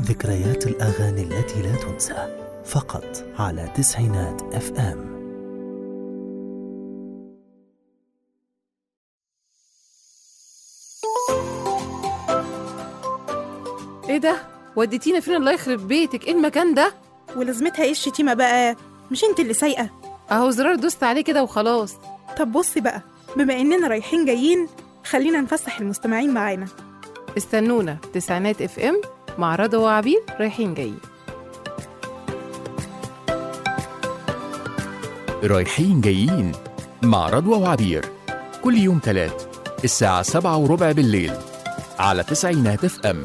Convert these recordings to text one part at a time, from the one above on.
ذكريات الأغاني التي لا تنسى فقط على تسعينات اف ام ايه ده وديتينا فين الله يخرب بيتك ايه المكان ده ولازمتها ايه الشتيمة بقى مش انت اللي سايقة اهو زرار دوست عليه كده وخلاص طب بصي بقى بما اننا رايحين جايين خلينا نفسح المستمعين معانا استنونا تسعينات اف ام مع رضا وعبير رايحين جايين رايحين جايين مع رضوى وعبير كل يوم تلات الساعة سبعة وربع بالليل على تسعينات اف ام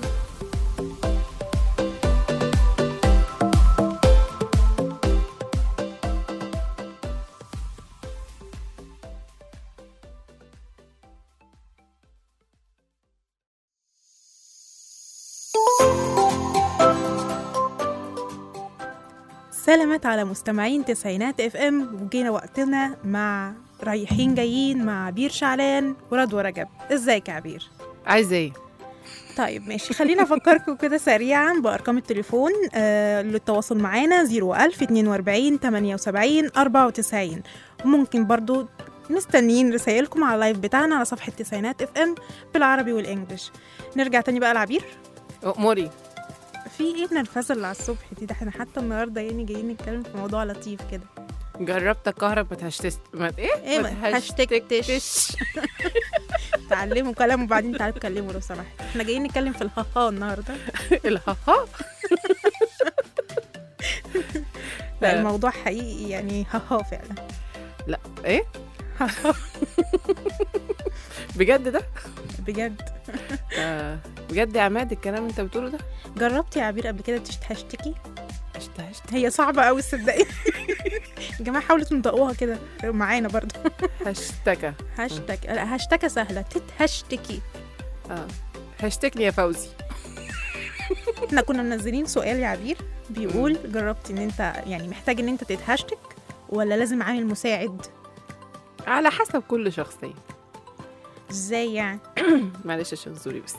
سلامات على مستمعين تسعينات اف ام وجينا وقتنا مع رايحين جايين مع عبير شعلان ورضوى رجب ازيك يا عبير عايز ايه طيب ماشي خلينا افكركم كده سريعا بارقام التليفون آه للتواصل معانا 01000 42 78 94 وممكن برضو مستنيين رسائلكم على اللايف بتاعنا على صفحه تسعينات اف ام بالعربي والانجليش نرجع تاني بقى لعبير اموري في ايه النرفزه اللي على الصبح دي ده احنا حتى النهارده يعني جايين نتكلم في موضوع لطيف كده جربت الكهرب ما تهشتست ما ايه ايه ما تهشتكتش. تعلموا كلام وبعدين تعالوا اتكلموا لو سمحت احنا جايين نتكلم في الهاها النهارده الهاها لا الموضوع حقيقي يعني هاها فعلا لا ايه بجد ده بجد آه بجد يا عماد الكلام اللي انت بتقوله ده جربتي يا عبير قبل كده تشتهشتكي هشت هشت هي صعبه قوي تصدقي يا جماعه حاولوا تنطقوها كده معانا برضو هشتكى هاشتاج لا هاشتاج سهله تتهشتكي اه هشتكني يا فوزي احنا كنا منزلين سؤال يا عبير بيقول جربتي ان انت يعني محتاج ان انت تتهشتك ولا لازم عامل مساعد على حسب كل شخصيه ازاي يعني معلش عشان زوري بس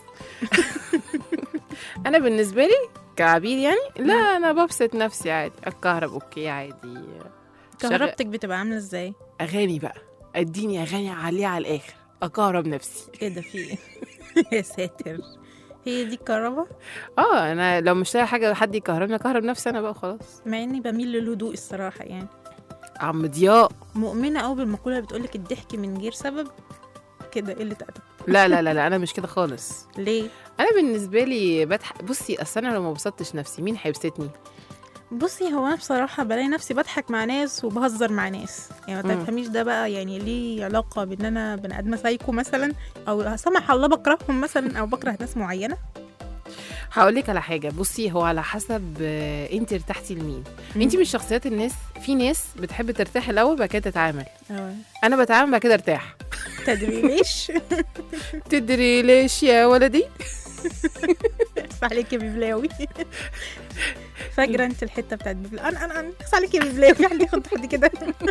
انا بالنسبه لي كعبير يعني لا انا ببسط نفسي عادي الكهرب اوكي عادي كهربتك بتبقى عامله ازاي اغاني بقى اديني اغاني عاليه على الاخر اكهرب نفسي ايه ده في ايه يا ساتر هي دي الكهرباء اه انا لو مش لاقي حاجه حد يكهربني اكهرب نفسي انا بقى خلاص مع اني بميل للهدوء الصراحه يعني عم ضياء مؤمنه قوي بالمقوله اللي بتقولك الضحك من غير سبب كده قله ادب لا لا لا لا انا مش كده خالص ليه انا بالنسبه لي بضحك بصي اصل انا لو ما بسطتش نفسي مين هيبسطني بصي هو انا بصراحه بلاقي نفسي بضحك مع ناس وبهزر مع ناس يعني ما مم. تفهميش ده بقى يعني ليه علاقه بان انا بني ادمه سايكو مثلا او لا سمح الله بكرههم مثلا او بكره ناس معينه هقول لك على حاجه بصي هو على حسب آه، انت ارتحتي لمين مم. انت مش شخصيات الناس في ناس بتحب ترتاح الاول بعد كده تتعامل اه انا بتعامل بعد كده ارتاح تدري ليش تدري ليش يا ولدي اخس عليك يا ببلاوي فاكره انت الحته بتاعت ببلاوي انا انا انا اخس عليك يا ببلاوي في حد ياخد حد كده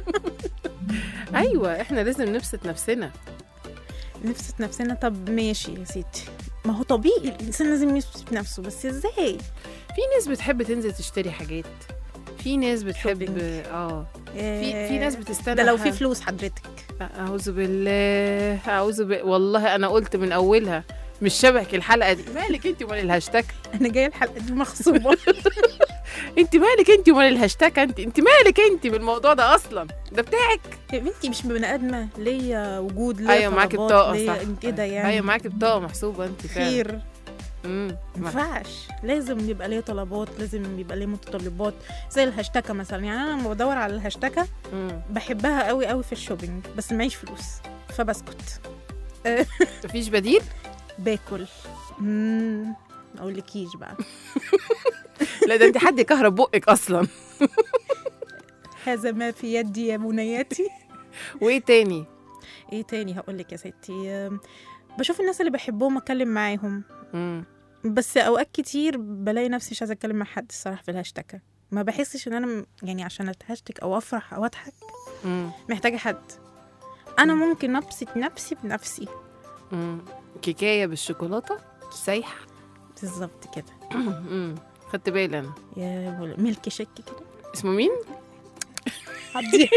ايوه احنا لازم نبسط نفسنا نبسط نفسنا طب ماشي يا ستي ما هو طبيعي الانسان لازم يبسط نفسه بس ازاي في ناس بتحب تنزل تشتري حاجات في ناس بتحب Shopping. اه في في ناس بتستنى ده لو في ح- فلوس حضرتك اعوذ بالله اعوذ بالله والله انا قلت من اولها مش شبهك الحلقه دي مالك انت ومال الهاشتاج انا جايه الحلقه دي مغصوبه انت مالك انت ومال الهاشتاج انت انت مالك انت بالموضوع ده اصلا ده بتاعك يا بنتي مش بني ادمه ليا وجود ليا ايوه معاكي طلبات، بطاقه ليا صح كده يعني ايوه معاكي بطاقه محسوبه انت فعلا خير امم ما ينفعش لازم يبقى ليا طلبات لازم يبقى ليا متطلبات زي الهاشتاكه مثلا يعني انا لما بدور على الهاشتاكه امم بحبها قوي قوي في الشوبينج بس معيش فلوس فبسكت مفيش بديل باكل امم ما اقولكيش بقى لا ده انت حد يكهرب بقك اصلا هذا ما في يدي يا بنياتي وايه تاني ايه تاني هقولك يا ستي أم، بشوف الناس اللي بحبهم اتكلم معاهم امم بس اوقات كتير بلاقي نفسي مش عايزه اتكلم مع حد الصراحه في الهاشتاج ما بحسش ان انا م- يعني عشان اتهاشتك او افرح او اضحك امم محتاجه حد انا ممكن ابسط نفسي بنفسي امم كيكايه بالشوكولاته سايحه بالظبط كده امم خدت بالي انا يا بول- ملك شك كده اسمه مين عدي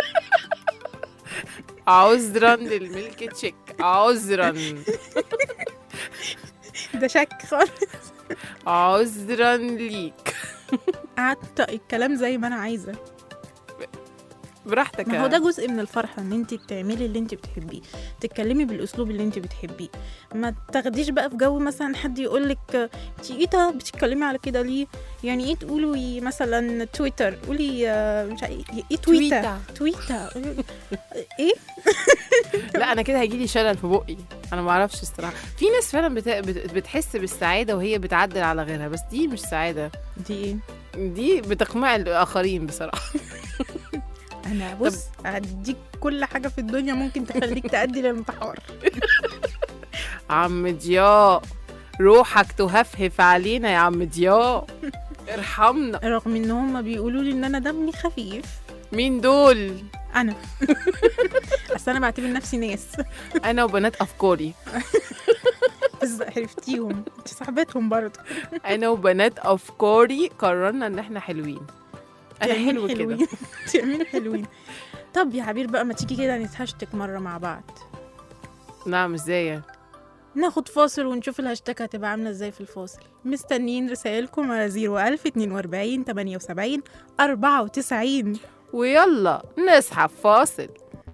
عذرا للملك تشيك عذرا ده شك خالص عذرا ليك قعدت الكلام زي ما انا عايزه براحتك ما هو يا- ده جزء من الفرحه ان انت تعملي اللي انت بتحبيه تتكلمي بالاسلوب اللي انت بتحبيه ما تاخديش بقى في جو مثلا حد يقول لك انت ايه ده بتتكلمي على كده ليه يعني ايه تقولي مثلا تويتر قولي آه، مش عارف ايه إيه تويتر تويتر ايه لا انا كده هيجيلي شلل في بقي انا ما اعرفش الصراحه في ناس فعلا بت... بت... بتحس بالسعاده وهي بتعدل على غيرها بس دي مش سعاده دي ايه دي بتقمع الاخرين بصراحه انا بص هديك كل حاجه في الدنيا ممكن تخليك تأدي للانتحار عم ضياء روحك تهفهف علينا يا عم ضياء ارحمنا رغم ان هم بيقولوا لي ان انا دمي خفيف مين دول انا بس انا بعتبر نفسي ناس انا وبنات افكاري بس عرفتيهم انت صاحبتهم برضه انا وبنات افكاري قررنا ان احنا حلوين انا تعملي حلو كده حلوين تعملي حلوين طب يا عبير بقى ما تيجي كده نتهاشتك مرة مع بعض نعم ازاي ناخد فاصل ونشوف الهاشتاج هتبقى عاملة ازاي في الفاصل مستنيين رسائلكم على 01000 42 78 94 ويلا نسحب فاصل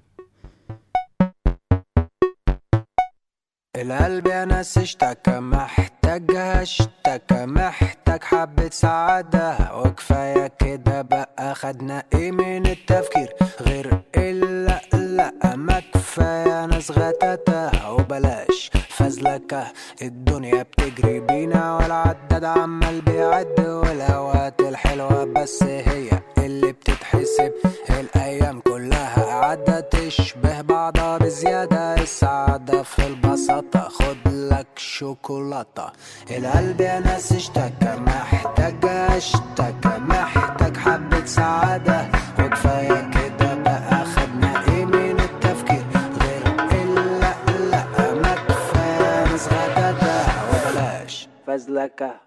القلب يا ناس اشتكى محتاج اشتكى محتاج حبة سعادة وكفاية كده بقى خدنا ايه من التفكير غير الا لا ما كفاية ناس غتاتة وبلاش فزلكة الدنيا بتجري بينا والعداد عمال بيعد والاوقات الحلوة بس هي اللي بتتحسب الايام كلها عدت تشبه بعضها بزيادة السعادة في البساطة خد لك شوكولاتة القلب يا ناس اشتكى محتاج اشتكى محتاج حبة سعادة وكفاية كده بقى خدنا ايه من التفكير غير الا لا ما كفاية ناس غداتة وبلاش فزلكة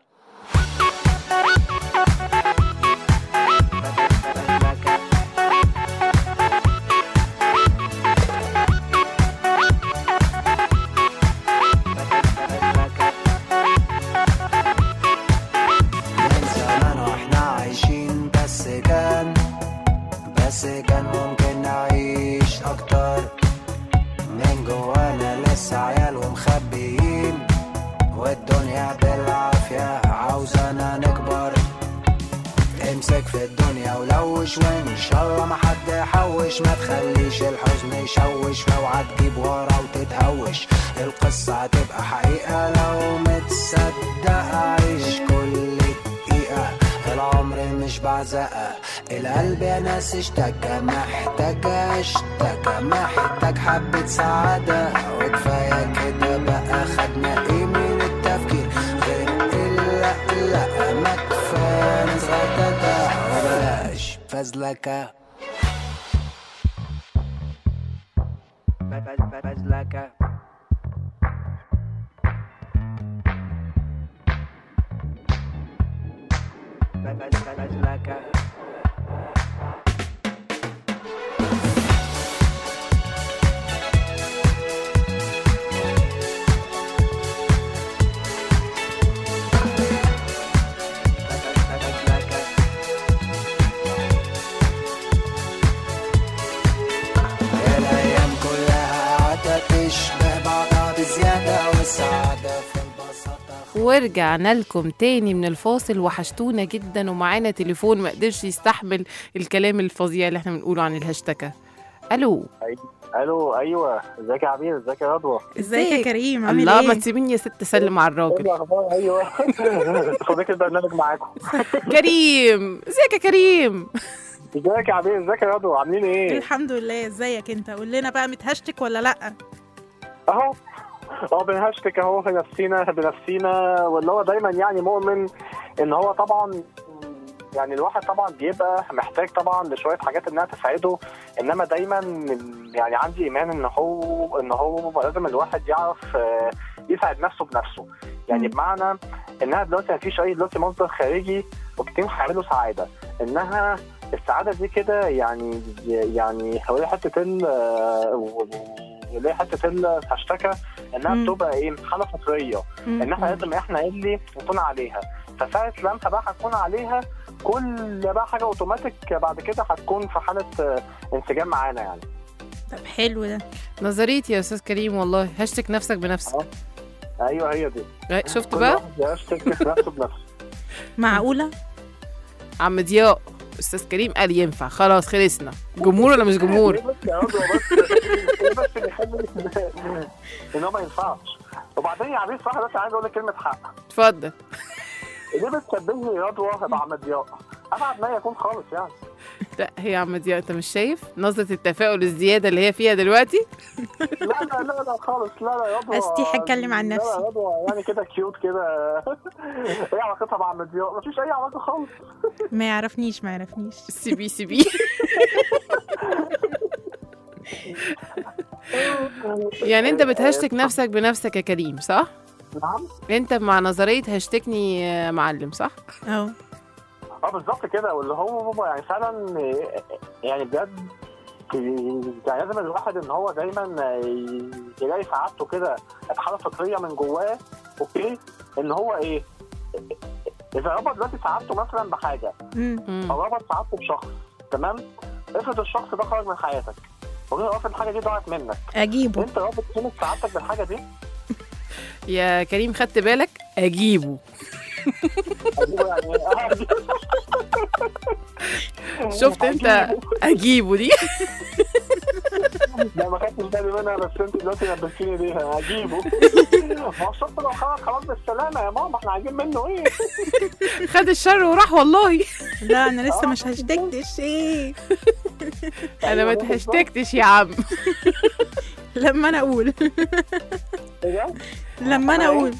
من زمان واحنا عايشين بس كان بس كان ممكن نعيش اكتر من جوانا لسه عيال ومخبيين والدنيا بالعافية عاوزانا نكبر امسك في الدنيا ولوش وان شاء الله ما حد يحوش ما تخليش الحزن يشوش اوعى تجيب ورا وتتهوش القصة هتبقى حقيقة لو متصدق عيش كل دقيقة العمر مش بعزقة القلب يا ناس اشتكى محتاج اشتكى محتاج حبة سعادة وكفاية كده بقى خدنا ايه من التفكير غير الا لا ما كفاية ناس غداتة وبلاش فزلكة فزلكة فزلكة الأيام كلها عادة تشبه بعضها بزيادة والسعادة في البساطة ورجعنا لكم تاني من الفاصل وحشتونا جدا ومعانا تليفون ما قدرش يستحمل الكلام الفظيع اللي احنا بنقوله عن الهاشتاج الو الو ايوه ازيك يا عبير ازيك يا رضوى ازيك يا كريم عامل الله ما ايه تسيبيني يا ست سلم على ايه الراجل الاخبار ايوه صديق البرنامج معاكم كريم ازيك يا كريم ازيك يا عبير ازيك يا رضوى عاملين ايه الحمد لله ازيك انت قول لنا بقى متهشتك ولا لا اهو اه بنهاشتك اهو في نفسينا بنفسينا واللي هو دايما يعني مؤمن ان هو طبعا يعني الواحد طبعا بيبقى محتاج طبعا لشويه حاجات انها تساعده انما دايما يعني عندي ايمان ان هو ان هو لازم الواحد يعرف آه، يساعد نفسه بنفسه يعني مم. بمعنى انها دلوقتي مفيش اي دلوقتي مصدر خارجي وكتير هيعملوا سعاده انها السعاده دي كده يعني يعني هو حته ال اللي هي حته الهاشتاجه انها مم. بتبقى ايه حاله فطريه مم. ان احنا لازم احنا اللي نكون عليها فساعة لما بقى هتكون عليها كل بقى حاجه اوتوماتيك بعد كده هتكون في حاله آه، انسجام معانا يعني طب حلو ده نظريتي يا استاذ كريم والله هشتك نفسك بنفسك ايوه هي دي أي، شفت كل بقى واحد يشتك نفسه بنفسه معقولة عم ضياء استاذ كريم قال ينفع خلاص خلصنا جمهور ولا مش جمهور ليه بس يا رضوى بس ليه بس بيحب ان هو ما ينفعش وبعدين يا عبيد صح بس عايز اقول لك كلمه حق اتفضل ليه بتشبهني رضوى بعم ضياء ابعد ما يكون خالص يعني لا هي يا عم ضياء انت مش شايف نظره التفاؤل الزياده اللي هي فيها دلوقتي لا لا لا لا خالص لا لا يا رضوى أستيح أتكلم عن لا نفسي. لا يا رضوى يعني كده كيوت كده ايه علاقتها بعم ضياء مفيش اي علاقه خالص ما يعرفنيش ما يعرفنيش سي بي سي بي يعني انت بتهشتك نفسك بنفسك يا كريم صح نعم انت مع نظريه هشتكني يا معلم صح اه اه بالظبط كده واللي هو بابا يعني فعلا يعني بجد يعني لازم الواحد ان هو دايما يلاقي سعادته كده حاله فطريه من جواه اوكي ان هو ايه اذا ربط دلوقتي سعادته مثلا بحاجه مم. مم. او ربط سعادته بشخص تمام افرض الشخص ده خرج من حياتك وغير افرض الحاجه دي ضاعت منك اجيبه انت رابط قيمه سعادتك بالحاجه دي يا كريم خدت بالك اجيبه أجيبه يعني شفت انت اجيبه دي لا ما خدتش بالي منها بس انت دلوقتي نبهتيني ليها هجيبه ما هو الشخص لو خرج خلاص بالسلامه يا ماما احنا عايزين منه ايه؟ خد الشر وراح والله لا انا لسه مش هشتكتش ايه انا ما اتهشتكتش يا عم لما انا اقول ايه ده؟ لما انا اقول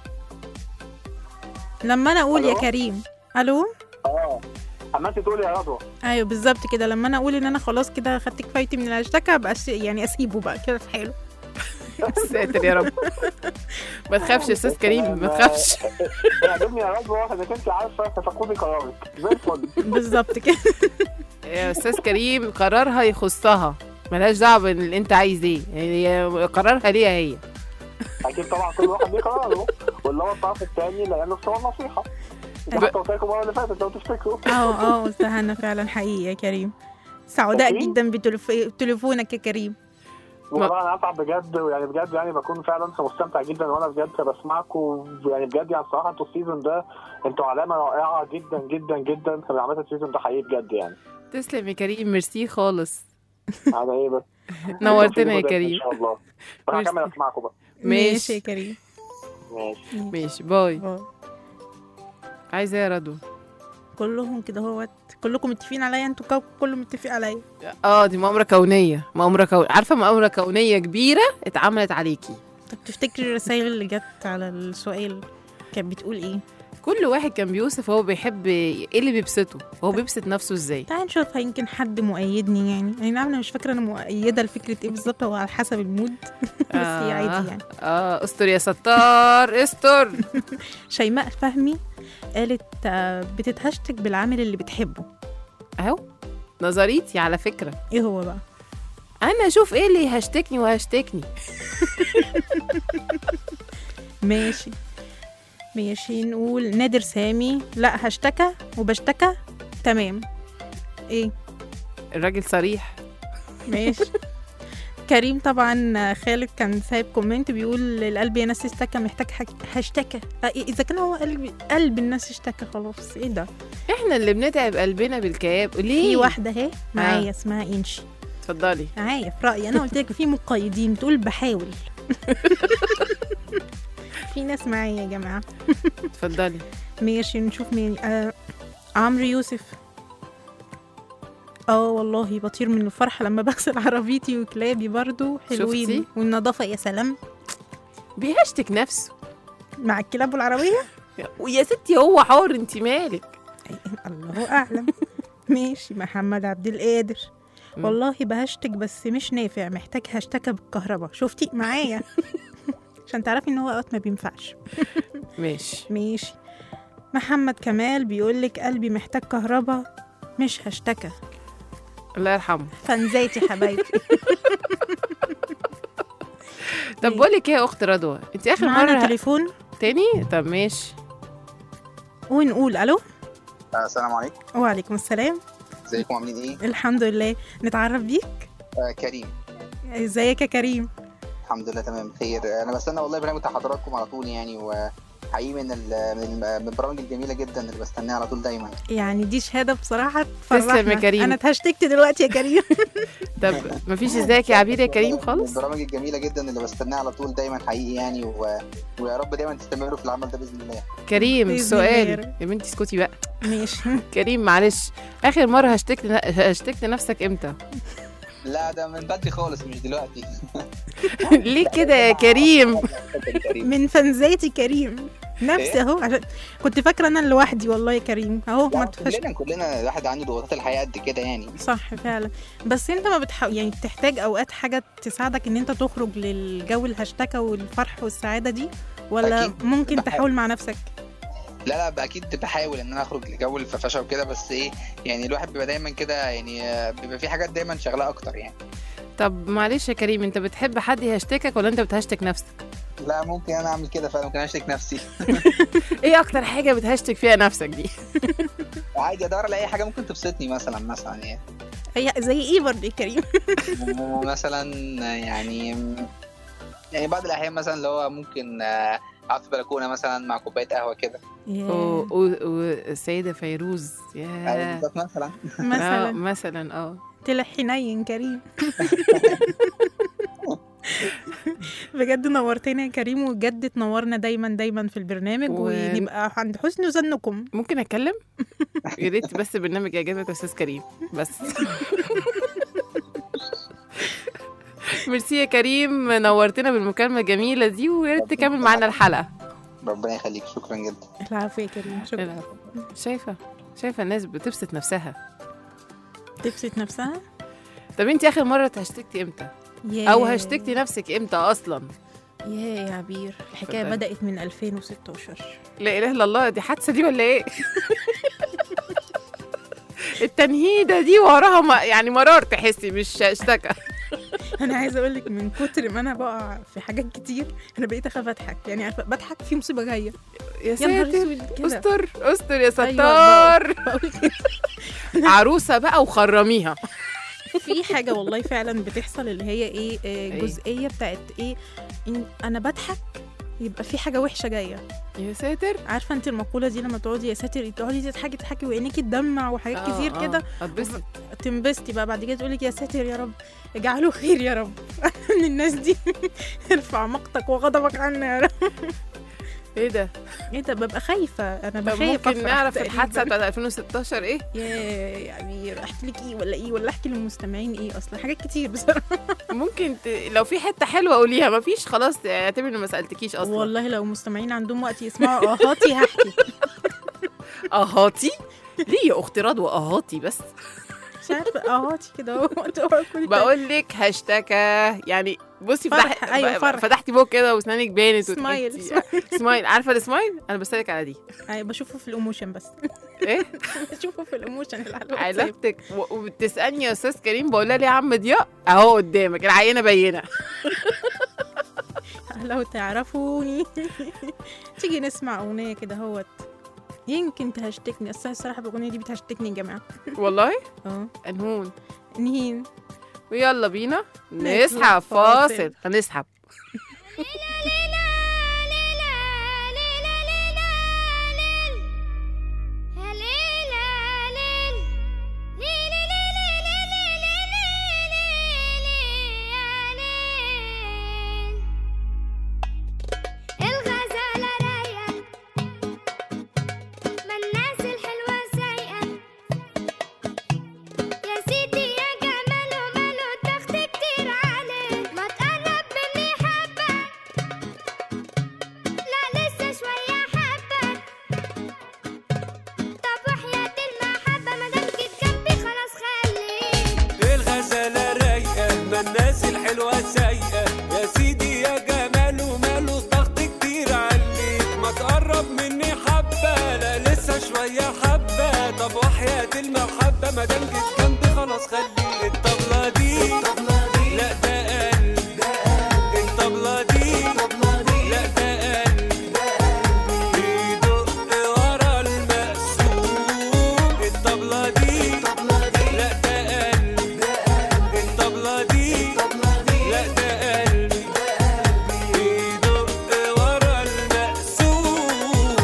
لما انا اقول يا ألو؟ كريم الو اه اما انت تقولي يا رضوى ايوه بالظبط كده لما انا اقول ان انا خلاص كده خدت كفايتي من الهاشتاج ابقى أس- يعني اسيبه بقى كده في حاله ساتر يا رب ما تخافش يا استاذ كريم ما تخافش يعجبني يا رضوى انك انت عارفه تفقدي قرارك زي الفل بالظبط كده يا استاذ كريم قرارها يخصها ملهاش دعوه باللي انت عايز ايه يعني هي قرارها ليها هي اكيد طبعا كل واحد ليه قراره واللي هو الطرف الثاني لا ينص هو النصيحه دي حتى قلت لكم المره اللي فاتت لو تفتكروا اه اه قلتها انا فعلا حقيقي يا كريم سعداء أكيد. جدا بتليفونك يا كريم والله انا اتعب بجد ويعني بجد يعني بكون فعلا مستمتع جدا وانا بجد بسمعكم يعني بجد يعني الصراحه انتوا السيزون ده انتوا علامه رائعه جدا جدا جدا في عمليه السيزون ده حقيقي بجد يعني تسلم يا كريم ميرسي خالص على ايه بس نورتنا يا ان كريم شاء الله وانا ميرسي. هكمل اسمعكم بقى ماشي. ماشي يا كريم ماشي ماشي باي باي. عايزه ايه يا رضوى كلهم كده هو كلكم متفقين عليا انتوا كو- كله متفق عليا اه دي مؤامره كونيه مؤامره كونيه عارفه مؤامره كونيه كبيره اتعملت عليكي طب تفتكري الرسائل اللي جت على السؤال كانت بتقول ايه كل واحد كان بيوصف هو بيحب ايه اللي بيبسطه هو بيبسط نفسه ازاي تعال نشوفها يمكن حد مؤيدني يعني اي نعم انا مش فاكره انا مؤيده لفكره ايه بالظبط هو على حسب المود بس هي عادي يعني اه استر يا ستار استر شيماء فهمي قالت آه، بتتهشتك بالعامل اللي بتحبه اهو نظريتي على فكره ايه هو بقى انا اشوف ايه اللي هشتكني وهشتكني ماشي ماشي نقول نادر سامي لا هشتكى وبشتكى تمام ايه الراجل صريح ماشي كريم طبعا خالد كان سايب كومنت بيقول القلب يا ناس اشتكى محتاج حك- هشتكى آه، إيه، اذا كان هو قلب قلب الناس اشتكى خلاص ايه ده احنا اللي بنتعب قلبنا بالكآب ليه في واحده اهي معايا اسمها انشي اتفضلي معايا في رايي انا قلت لك في مقيدين بتقول بحاول في ناس معايا يا جماعه اتفضلي ماشي نشوف مين آه عمرو يوسف اه والله بطير من الفرحة لما بغسل عربيتي وكلابي برضو حلوين شفتي؟ والنظافة يا سلام بيهشتك نفسه مع الكلاب والعربية ويا ستي هو حر انت مالك أي- الله أعلم ماشي محمد عبد القادر مم. والله بهشتك بس مش نافع محتاج هشتكى بالكهرباء شفتي معايا عشان تعرفي ان هو اوقات ما بينفعش ماشي ماشي محمد كمال بيقول لك قلبي محتاج كهربا مش هشتكى الله يرحمه فنزيتي حبايبي طب بقول لك ايه يا اخت رضوى انت اخر معانا مره تليفون تاني طب ماشي ونقول الو السلام عليكم وعليكم السلام ازيكم عاملين ايه؟ الحمد لله نتعرف بيك آه كريم ازيك يا كريم الحمد لله تمام بخير انا بستنى والله برنامج بتاع حضراتكم على طول يعني وحقيقي من ال- من الم- من البرامج الجميله جدا اللي بستناها على طول دايما يعني دي شهاده بصراحه تسلم يا تفرحنا كريم. انا اتهشتكت دلوقتي يا كريم طب مفيش ازيك يا عبير يا كريم من خالص البرامج الجميله جدا اللي بستناها على طول دايما حقيقي يعني و... ويا رب دايما تستمروا في العمل ده باذن الله كريم بإذن سؤال الله. يا بنتي اسكتي بقى ماشي كريم معلش اخر مره هشتكت هشتكت نفسك امتى لا ده من بدري خالص مش دلوقتي ليه كده يا كريم من فنزاتي كريم نفسي اهو عشان كنت فاكره انا لوحدي والله يا كريم اهو ما لا، تفش كلنا كلنا الواحد عنده ضغوطات الحياه قد كده يعني صح فعلا بس انت ما بتحاول يعني بتحتاج اوقات حاجه تساعدك ان انت تخرج للجو الهشتكه والفرح والسعاده دي ولا أكيد. ممكن بحاول. تحاول مع نفسك لا لا اكيد بحاول ان انا اخرج لجو الفرفشه وكده بس ايه يعني الواحد بيبقى دايما كده يعني آه، بيبقى في حاجات دايما شغلاه اكتر يعني طب معلش يا كريم انت بتحب حد يهشتكك ولا انت بتهشتك نفسك لا ممكن انا اعمل كده فعلا ممكن اشتك نفسي ايه اكتر حاجه بتهشتك فيها نفسك دي عادي ادور على اي حاجه ممكن تبسطني مثلا مثلا يعني هي زي ايه برضه يا كريم مثلا يعني يعني بعض الاحيان مثلا اللي هو ممكن آه، اقعد في بلكونه مثلا مع كوبايه قهوه كده و- و- والسيده فيروز أيوة يا بالظبط مثلا آه، مثلا مثلا اه طلع حنين كريم بجد نورتنا يا كريم وبجد تنورنا دايما دايما في البرنامج و- ونبقى عند حسن ظنكم ممكن اتكلم يا ريت بس برنامج اجابه استاذ كريم بس ميرسي يا كريم نورتنا بالمكالمه الجميله دي ويا ريت تكمل معانا الحلقه ربنا يخليك شكرا جدا العفو يا كريم شكرا العفو. شايفه شايفه الناس بتبسط نفسها تبسط نفسها طب انت اخر مره هشتكتي امتى ياه. او هشتكتي نفسك امتى اصلا يا يا عبير الحكايه اتفضلي. بدات من 2016 لا اله الا الله دي حادثه دي ولا ايه التنهيده دي وراها ما يعني مرار تحسي مش اشتكى انا عايزه اقول لك من كتر ما انا بقع في حاجات كتير انا بقيت اخاف اضحك يعني عارفه بضحك في مصيبه جايه يا يا نهار ساتر اسود كده استر استر يا أيوة، ستار بقول كده. عروسه بقى وخرميها في حاجه والله فعلا بتحصل اللي هي ايه آه، إيه؟ جزئيه بتاعت ايه إن انا بضحك يبقى في حاجه وحشه جايه يا ساتر عارفه انت المقوله دي لما تقعدي يا ساتر تقعدي تضحكي تضحكي وعينيكي تدمع وحاجات آه، كتير آه. كده اتبسط تنبسطي بقى بعد كده تقولك يا ساتر يا رب اجعله خير يا رب من الناس دي ارفع مقتك وغضبك عنا يا رب ايه ده ايه ده ببقى خايفه انا طب بخاف ممكن أفرح نعرف تقريباً. الحادثه بتاعت 2016 ايه يا يعني احكي لك ايه ولا ايه ولا احكي للمستمعين ايه اصلا حاجات كتير بصراحه ممكن ت... لو في حته حلوه قوليها مفيش خلاص اعتبر اني ما سالتكيش اصلا والله لو مستمعين عندهم وقت يسمعوا اهاتي هحكي اهاتي ليه يا اختي رضوى اهاتي بس مش عارفه اهاتي كده اهو تقعد كل بقول لك هاشتاكا يعني بصي فرح، فتح... أيوة، ب- فرح. فتحتي بوك كده واسنانك بانت سمايل، وضحكتي. سمايل عارفه السمايل انا بسالك على دي أي بشوفه في الايموشن بس ايه بشوفه في الايموشن اللي على الواتساب. علاقتك و- وبتسالني يا استاذ كريم بقول لها ليه يا عم ضياء اهو قدامك العينه باينه لو تعرفوني تيجي نسمع اغنيه كده هوت يمكن تهشتكني اصل الصراحه الاغنيه دي بتهشتكني يا جماعه والله اه انهون نهين ويلا بينا نطلع نسحب فاصل. فاصل هنسحب الغزالة رايقة ما الناس الحلوة سايقة يا سيدي يا جماله ماله تخت كتير عليه ما تقرب مني حبة حبة ما دام جيت جنبي خلاص خلي الطبلة دي لا ده قلب الطبلة دي لا ده قلب بيدق ورا المقسوم الطبلة دي لا ده قلب الطبلة دي لا ده قلب بيدق ورا المقسوم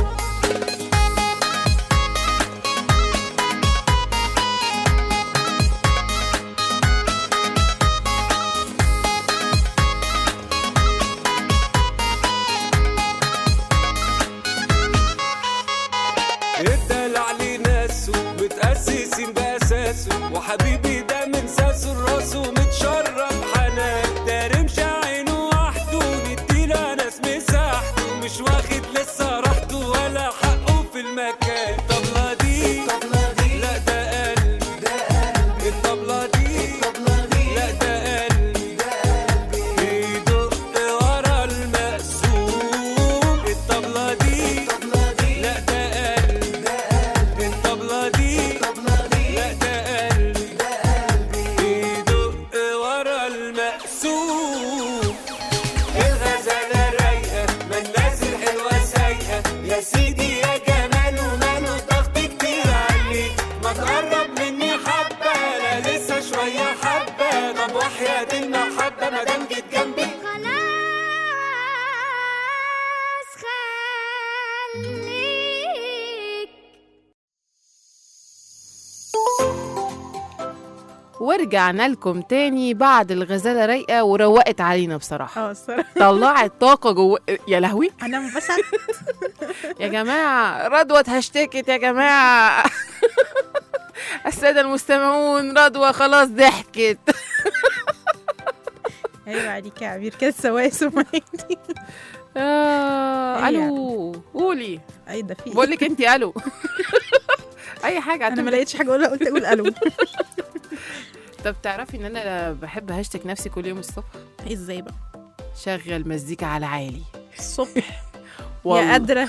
الدلع ليه ناسه متأسسين بأساسه وحبيبي ده من ساسه لراسه متشرف حنان ده رمش عينه وحده نديله ناس مساحته مش واخد لسه راحته ولا حقه في المكان الطبلة دي لا ده قلب الطبلة دي لا ده قلب بيدق ورا المقسوم الطبلة دي لا ده قلب الطبلة دي لا ده قلب بيدق ورا المقسوم الغزالة رايقة ما الناس الحلوة سايقة يا سيدي يا جمال وماله ضغط كتير عليك ما تقرب مني حبة لا لسه شوية حبة طب وحياة المحبة ما دام جيت جنبي خلاص خليك ورجعنا لكم تاني بعد الغزالة رايقة وروقت علينا بصراحة اه الصراحه طلعت طاقة جوه يا لهوي انا انبسطت يا جماعة رضوى هشتكت يا جماعة السادة المستمعون رضوى خلاص ضحكت عيب عليك يا عبير كده سواس ومهدي آه إيه الو قولي اي ده في بقول لك انت الو اي حاجة انا ما هتعمل- لقيتش حاجه اقولها قلت اقول الو طب تعرفي ان انا بحب هشتك نفسي كل يوم الصبح ازاي بقى شغل مزيكا على عالي الصبح والله. يا قادره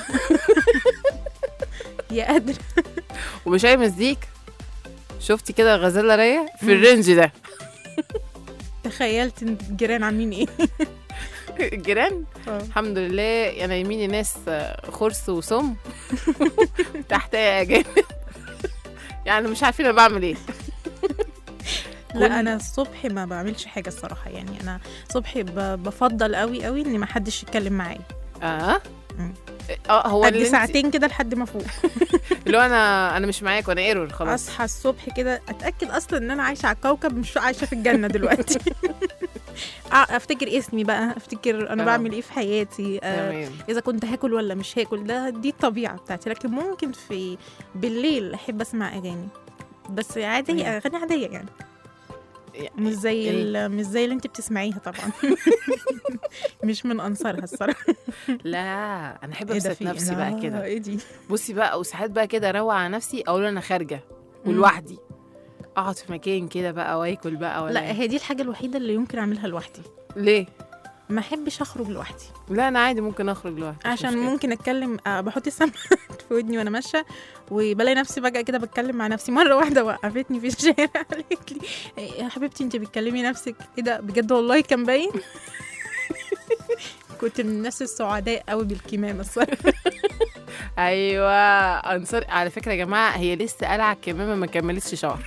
يا قادره ومش اي مزيكا شفتي كده الغزالة رايقة في الرينج ده تخيلت ان الجيران عاملين ايه الجيران اه. الحمد لله يا نايمين ناس خرس وسم تحت يا اجانب يعني مش عارفين انا بعمل ايه كل- لا انا الصبح ما بعملش حاجه الصراحه يعني انا الصبح ب- بفضل قوي قوي ان ما حدش يتكلم معايا اه مم. اه هو قد اللي انت- ساعتين كده لحد ما افوق اللي هو انا انا مش معاك وانا ايرور خلاص اصحى الصبح كده اتاكد اصلا ان انا عايشه على الكوكب مش عايشه في الجنه دلوقتي آه، افتكر اسمي بقى افتكر انا آه. بعمل ايه في حياتي آه، تمام اذا كنت هاكل ولا مش هاكل ده دي الطبيعه بتاعتي لكن ممكن في بالليل احب اسمع اغاني بس عاديه مم. اغاني عاديه يعني مش زي ال- ال- مش زي اللي انت بتسمعيها طبعا مش من انصارها الصراحه لا انا احب إيه ده ابسط في نفسي بقى لا، كده ايه دي بصي بقى وساعات بقى كده اروق على نفسي اقول انا خارجه ولوحدي اقعد في مكان كده بقى واكل بقى ولا لا إيه؟ هي دي الحاجه الوحيده اللي يمكن اعملها لوحدي ليه ما احبش اخرج لوحدي لا انا عادي ممكن اخرج لوحدي مش عشان مشكلة. ممكن اتكلم آه، بحط السماعات في ودني وانا ماشيه وبلاقي نفسي فجاه كده بتكلم مع نفسي مره واحده وقفتني في الشارع قالت لي إيه يا حبيبتي انت بتكلمي نفسك ايه ده بجد والله كان باين كنت من الناس السعداء قوي بالكمامه الصراحه ايوه انصار على فكره يا جماعه هي لسه قلعه الكمامه ما كملتش شهر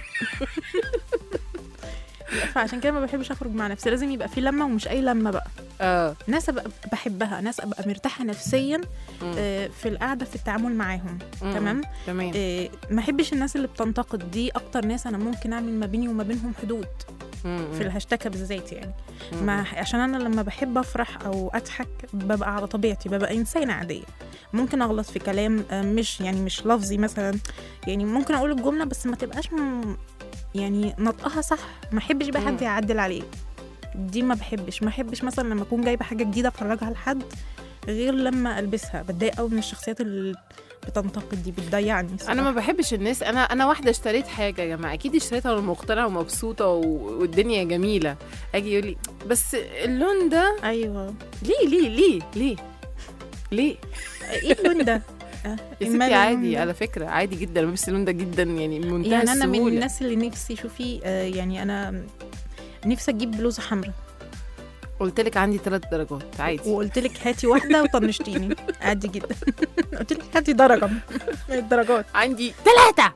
فعشان كده ما بحبش اخرج مع نفسي لازم يبقى في لمه ومش اي لمه بقى اه ناس ابقى بحبها ناس ابقى مرتاحه نفسيا مم. آه، في القعده في التعامل معاهم مم. تمام تمام آه، ما احبش الناس اللي بتنتقد دي اكتر ناس انا ممكن اعمل ما بيني وما بينهم حدود مم. في الهاشتاج بالذات يعني مم. ما عشان انا لما بحب افرح او اضحك ببقى على طبيعتي ببقى انسانه عاديه ممكن اغلط في كلام آه، مش يعني مش لفظي مثلا يعني ممكن اقول الجمله بس ما تبقاش م... يعني نطقها صح ما احبش بقى مم. حد يعدل عليه دي ما بحبش ما احبش مثلا لما اكون جايبه حاجه جديده افرجها لحد غير لما البسها بتضايق قوي من الشخصيات اللي بتنتقد دي بتضيعني انا ما الصراحة. بحبش الناس انا انا واحده اشتريت حاجه يا جماعه اكيد اشتريتها وانا مقتنعه ومبسوطه و- والدنيا جميله اجي يقول لي بس اللون ده ايوه ليه ليه ليه ليه ليه ايه اللون ده آه، يا المال- ستي عادي على فكره عادي جدا بلبس اللون ده جدا يعني منتهى يعني انا من السهولة. الناس اللي نفسي شوفي آه، يعني انا نفسي اجيب بلوزه حمراء قلت لك عندي ثلاث درجات عادي وقلت لك هاتي واحده وطنشتيني عادي جدا قلت لك هاتي درجه من الدرجات عندي ثلاثه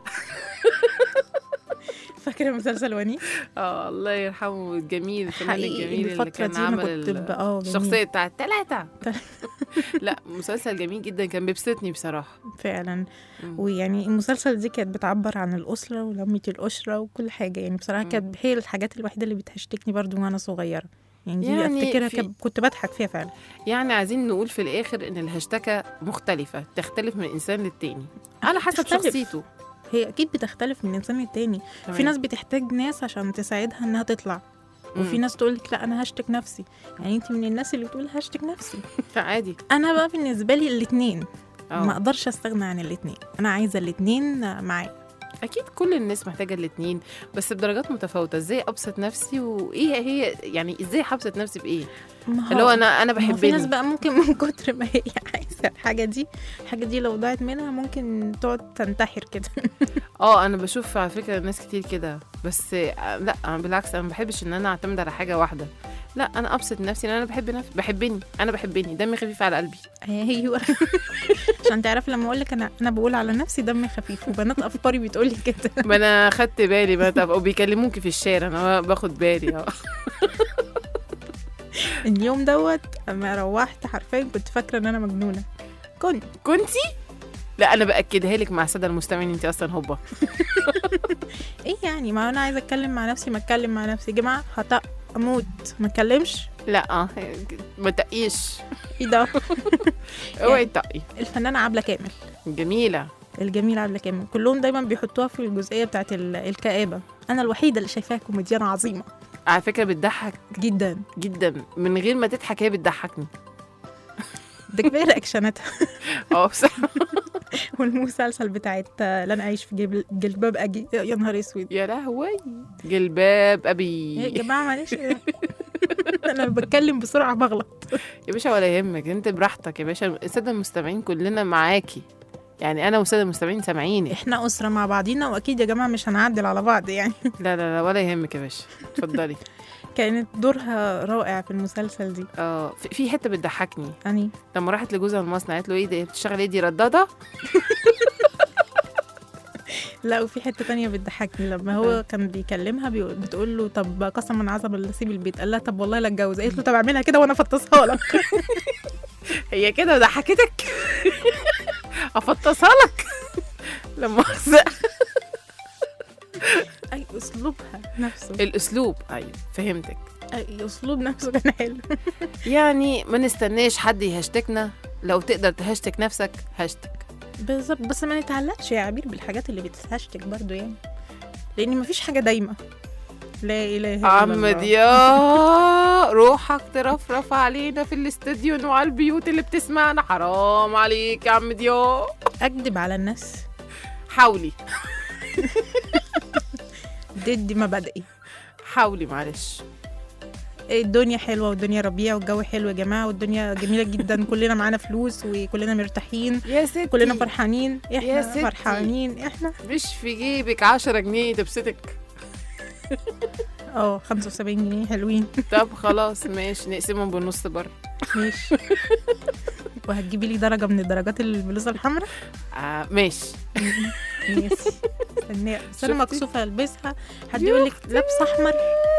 فاكره مسلسل ونيس اه الله يرحمه الجميل الفنان حقيقي الجميل اللي الفترة كان دي أنا عمل كنت ال- ب- اه جميل. الشخصيه بتاعت ثلاثه لا مسلسل جميل جدا كان بيبسطني بصراحه فعلا مم. ويعني المسلسل دي كانت بتعبر عن الأسرة ولمة الأسرة وكل حاجة يعني بصراحة مم. كانت هي الحاجات الوحيدة اللي بتهشتكني برضو وأنا صغيرة يعني دي يعني أفتكرها في- كب- كنت بضحك فيها فعلا يعني عايزين نقول في الاخر ان الهاشتاجة مختلفه تختلف من انسان للتاني على حسب بتختلف. شخصيته هي أكيد بتختلف من إنسان للتاني في تمام. ناس بتحتاج ناس عشان تساعدها إنها تطلع وفي مم. ناس تقول لك لا أنا هشتك نفسي يعني أنت من الناس اللي بتقول هشتك نفسي عادي أنا بقى بالنسبة لي الاتنين اه ما أقدرش أستغنى عن الاتنين أنا عايزة الاتنين معايا اكيد كل الناس محتاجه الاتنين بس بدرجات متفاوته ازاي ابسط نفسي وايه هي يعني ازاي هبسط نفسي بايه ما اللي هو انا انا ما هو في ناس بحبني بقى ممكن من كتر ما هي عايزه الحاجه دي الحاجه دي لو ضاعت منها ممكن تقعد تنتحر كده اه انا بشوف على فكره ناس كتير كده بس آه، لا أنا بالعكس انا ما بحبش ان انا اعتمد على حاجه واحده لا انا ابسط نفسي ان انا بحب نفسي بحبني انا بحبني دمي خفيف على قلبي ايوه عشان تعرف لما اقول لك انا انا بقول على نفسي دمي خفيف وبنات افكاري بتقول لي كده ما انا خدت بالي بقى طب وبيكلموكي في الشارع انا باخد بالي اه اليوم دوت اما روحت حرفيا كنت فاكره ان انا مجنونه كنت كنتي لا انا باكدها لك مع الساده المستمعين انت اصلا هوبا ايه يعني ما انا عايزه اتكلم مع نفسي ما اتكلم مع نفسي يا جماعه هطق اموت ما اتكلمش لا اه ما تقيش ايه ده اوعي تقي الفنانه عبله كامل جميله الجميله عبله كامل كلهم دايما بيحطوها في الجزئيه بتاعت ال- الكآبه انا الوحيده اللي شايفاها كوميديانه عظيمه على فكره بتضحك جدا جدا من غير ما تضحك هي بتضحكني ده كفايه رياكشناتها اه بصراحه والمسلسل بتاعت لن اعيش في جلب- جلباب اجي يا نهار اسود يا لهوي جلباب يا ابي جماعه معلش انا بتكلم بسرعه بغلط يا باشا ولا يهمك انت براحتك يا باشا الساده المستمعين كلنا معاكي يعني انا والساده المستمعين سامعيني احنا اسره مع بعضينا واكيد يا جماعه مش هنعدل على بعض يعني لا لا لا ولا يهمك يا باشا اتفضلي كانت دورها رائع في المسلسل دي اه في- في حته بتضحكني يعني لما راحت لجوزها المصنع قالت له ايه ده بتشتغل ايه دي رداده لا وفي حته تانية بتضحكني لما هو كان بيكلمها بيقول بتقول له طب قسما عظما لا اسيب البيت قال لها طب والله لا اتجوز قالت له طب اعملها كده وانا افطسها لك هي كده ضحكتك افطسها لك لما أخزق. اي اسلوبها نفسه الاسلوب ايوه فهمتك اي اسلوب نفسه كان حلو يعني ما نستناش حد يهشتكنا لو تقدر تهشتك نفسك هشتك بالظبط بس ما نتعلقش يا عبير بالحاجات اللي بتهشتك برضو يعني لان مفيش حاجه دايمه لا اله الا عم الله ضياء روحك ترفرف علينا في الاستديو وعلى البيوت اللي بتسمعنا حرام عليك يا عم ضياء اكذب على الناس حاولي ضد مبادئي حاولي معلش الدنيا حلوه والدنيا ربيع والجو حلو يا جماعه والدنيا جميله جدا كلنا معانا فلوس وكلنا مرتاحين يا ستي كلنا فرحانين يا احنا ستي. فرحانين احنا مش في جيبك عشرة جنيه تبسطك اه 75 جنيه حلوين طب خلاص ماشي نقسمهم بالنص بره ماشي وهتجيبي لي درجه من درجات البلوزه الحمراء آه ماشي ماشي استني بس انا شفتي؟ مكسوفه البسها حد يقول لك لابسه احمر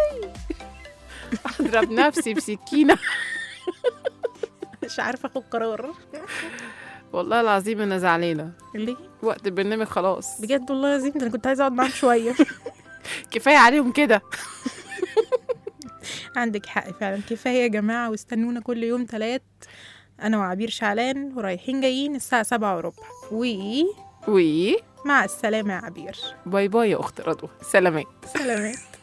اضرب نفسي بسكينه مش عارفه اخد قرار والله العظيم انا زعلانه ليه وقت البرنامج خلاص بجد والله العظيم ده انا كنت عايزه اقعد معاهم شويه كفايه عليهم كده عندك حق فعلا كفايه يا جماعه واستنونا كل يوم تلات انا وعبير شعلان ورايحين جايين الساعه سبعة وربع وي ومع السلامه يا عبير باي باي يا اخت رضوى سلامات سلامات